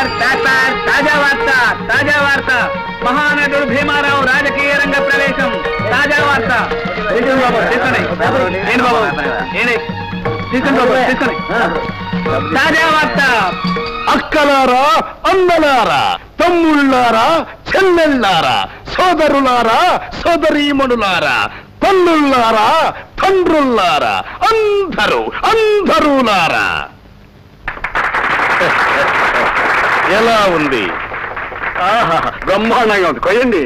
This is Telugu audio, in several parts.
పేపర్ పేపర్ తాజా వార్త తాజా వార్త మహానటుడు భీమారావు రాజకీయ రంగ ప్రవేశం తాజా వార్త తీసుకుని బాబు తీసుకుని నేను బాబు నేనే తీసుకుని బాబు తీసుకుని తాజా వార్త అక్కలారా అన్నలారా తమ్ముళ్ళారా చెల్లెళ్ళారా సోదరులారా సోదరీమణులారా తల్లుల్లారా తండ్రుల్లారా అందరూ అందరూలారా ఎలా ఉంది ఆహా బ్రహ్మాండంగా ఉంది కొయ్యండి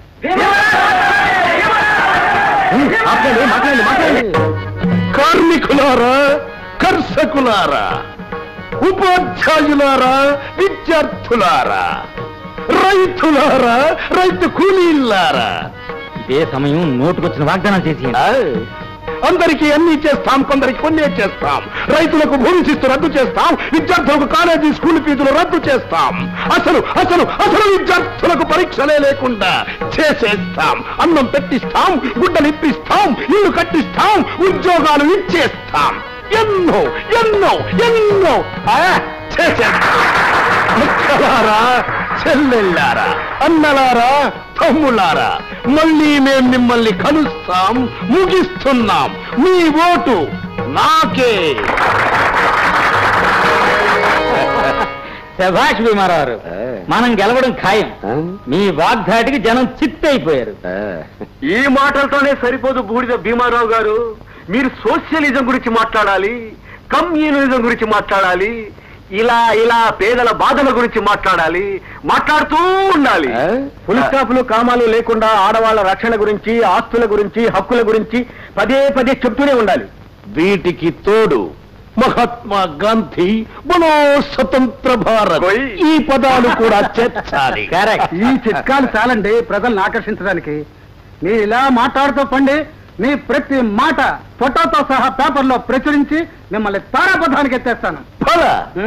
కార్మికులారా కర్షకులారా ఉపాధ్యాయులారా విద్యార్థులారా రైతులారా రైతు కూలీలారా ఇదే సమయం నోటుకొచ్చిన వాగ్దానం చేసి ఆ, అందరికీ అన్ని చేస్తాం కొందరికి కొన్నే చేస్తాం రైతులకు భూమి శిస్తు రద్దు చేస్తాం విద్యార్థులకు కాలేజీ స్కూల్ ఫీజులు రద్దు చేస్తాం అసలు అసలు అసలు విద్యార్థులకు పరీక్షలే లేకుండా చేసేస్తాం అన్నం పెట్టిస్తాం గుడ్డలు ఇప్పిస్తాం ఇల్లు కట్టిస్తాం ఉద్యోగాలు ఇచ్చేస్తాం ఎన్నో ఎన్నో ఎన్నో ఆ, చేసేస్తాం అక్కలారా చెల్లెళ్ళారా అన్నలారా తమ్ముళ్ళారా మళ్ళీ మేము మిమ్మల్ని కలుస్తాం ముగిస్తున్నాం మీ ఓటు నాకే శభాష్ భీమారావు మనం గెలవడం ఖాయం మీ వాగ్దాటికి జనం చిత్తైపోయారు ఈ మాటలతోనే సరిపోదు బూడిద భీమారావు గారు మీరు సోషలిజం గురించి మాట్లాడాలి కమ్యూనిజం గురించి మాట్లాడాలి ఇలా ఇలా పేదల బాధల గురించి మాట్లాడాలి మాట్లాడుతూ ఉండాలి ఫుల్ స్టాప్లు కామాలు లేకుండా ఆడవాళ్ల రక్షణ గురించి ఆస్తుల గురించి హక్కుల గురించి పదే పదే చెప్తూనే ఉండాలి వీటికి తోడు మహాత్మా గాంధీ బలో స్వతంత్ర భారత్ ఓయ్. ఈ పదాలు కూడా చేర్చాలి ఈ చిట్కాలు చాలండి ప్రజల్ని ఆకర్షించడానికి మీరు ఇలా మాట్లాడుతూ పండి మీ ప్రతి మాట ఫోటోతో సహా పేపర్లో ప్రచురించి మిమ్మల్ని తారాపథానికి ఎత్తేస్తాను ఫల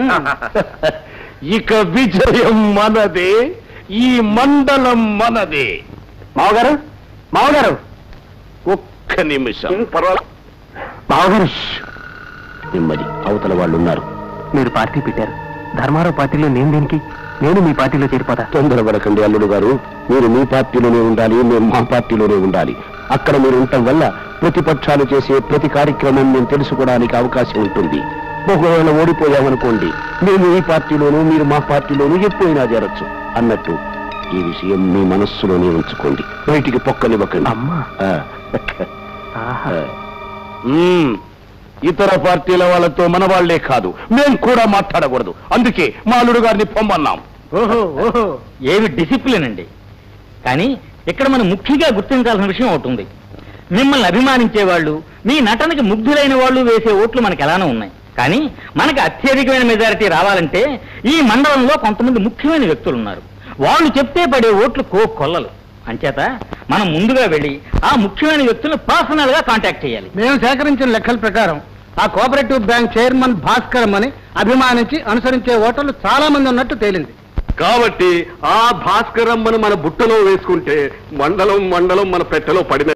ఇక విజయం మనదే ఈ మండలం మనదే మావగారు మావగారు ఒక్క నిమిషం బావగారు నెమ్మది అవతల వాళ్ళు ఉన్నారు మీరు పార్టీ పెట్టారు ధర్మారావు పార్టీలో నేను దేనికి నేను మీ పార్టీలో చేరిపోతా తొందరపడకండి అల్లుడు గారు మీరు మీ పార్టీలోనే ఉండాలి మేము మా పార్టీలోనే ఉండాలి అక్కడ మీరు ఉండటం వల్ల ప్రతిపక్షాలు చేసే ప్రతి కార్యక్రమం మేము తెలుసుకోవడానికి అవకాశం ఉంటుంది ఒకవేళ ఓడిపోయామనుకోండి మేము ఈ పార్టీలోనూ మీరు మా పార్టీలోనూ ఎప్పుడైనా చేరొచ్చు అన్నట్టు ఈ విషయం మీ మనస్సులోనే ఉంచుకోండి బయటికి పొక్కనివ్వకండి అమ్మా. ఆ. మ్మ్. ఇతర పార్టీల వాళ్ళతో మన వాళ్లే కాదు మేం కూడా మాట్లాడకూడదు అందుకే మా అల్లుడు గారిని పొమ్మన్నాం ఓహో ఓహో ఏమి డిసిప్లిన్ అండి కానీ ఇక్కడ మనం ముఖ్యంగా గుర్తించాల్సిన విషయం ఒకటి ఉంది మిమ్మల్ని అభిమానించే వాళ్ళు మీ నటనకి ముగ్ధులైన వాళ్ళు వేసే ఓట్లు మనకి ఎలానో ఉన్నాయి కానీ మనకి అత్యధికమైన మెజారిటీ రావాలంటే ఈ మండలంలో కొంతమంది ముఖ్యమైన వ్యక్తులు ఉన్నారు వాళ్ళు చెప్తే పడే ఓట్లు కో కొల్లలు అంచేత మనం ముందుగా వెళ్ళి ఆ ముఖ్యమైన వ్యక్తులను పర్సనల్ గా కాంటాక్ట్ చేయాలి మేము సేకరించిన లెక్కల ప్రకారం ఆ కోఆపరేటివ్ బ్యాంక్ చైర్మన్ భాస్కరం అని అభిమానించి అనుసరించే ఓటర్లు చాలా మంది ఉన్నట్టు తేలింది కాబట్టి ఆ భాస్కరమ్మను మన బుట్టలో వేసుకుంటే మండలం మండలం మన పెట్టెలో పడిన